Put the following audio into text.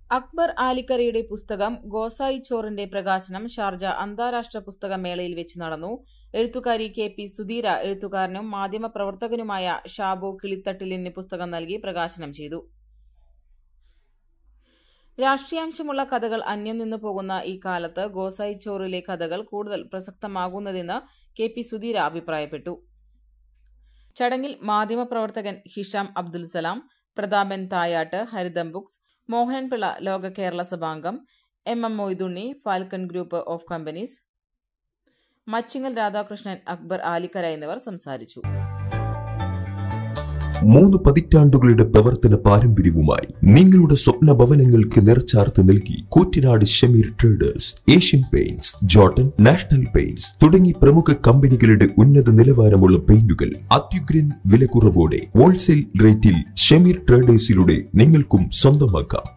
അക്ബർ ആലിക്കരയുടെ പുസ്തകം ഗോസായി ചോറിന്റെ പ്രകാശനം ഷാർജ അന്താരാഷ്ട്ര പുസ്തകമേളയിൽ വെച്ച് നടന്നു എഴുത്തുകാരി കെ പി സുധീര എഴുത്തുകാരനും മാധ്യമപ്രവർത്തകനുമായ ഷാബു കിളിത്തട്ടിലിന് പുസ്തകം നൽകി പ്രകാശനം ചെയ്തു രാഷ്ട്രീയാംശമുള്ള കഥകൾ അന്യം നിന്നു പോകുന്ന ഈ കാലത്ത് ഗോസായി ചോറിലെ കഥകൾ കൂടുതൽ പ്രസക്തമാകുന്നതെന്ന് കെ പി സുധീര അഭിപ്രായപ്പെട്ടു ചടങ്ങിൽ മാധ്യമപ്രവർത്തകൻ ഹിഷാം അബ്ദുൽ സലാം പ്രതാപൻ തായാട്ട് ഹരിതം ബുക്സ് മോഹനൻപിള്ള ലോക കേരള സഭാംഗം M M Moidunni Falcon group of companies Machingal Radhakrishnan Akbar Alikkara എന്നിവർ സംസാരിച്ചു മൂന്ന് പതിറ്റാണ്ടുകളുടെ പ്രവർത്തന പാരമ്പര്യവുമായി നിങ്ങളുടെ സ്വപ്ന ഭവനങ്ങൾക്ക് നിറച്ചാർത്ത് നൽകി Koottanad Shameer traders Asian Paints Jotun National Paints തുടങ്ങി പ്രമുഖ കമ്പനികളുടെ ഉന്നത നിലവാരമുള്ള പെയിന്റുകൾ അത്യുഗ്രൻ വിലക്കുറവോടെ ഹോൾസെയിൽ റേറ്റിൽ ഷമീർ ട്രേഡേഴ്സിലൂടെ നിങ്ങൾക്കും സ്വന്തമാക്കാം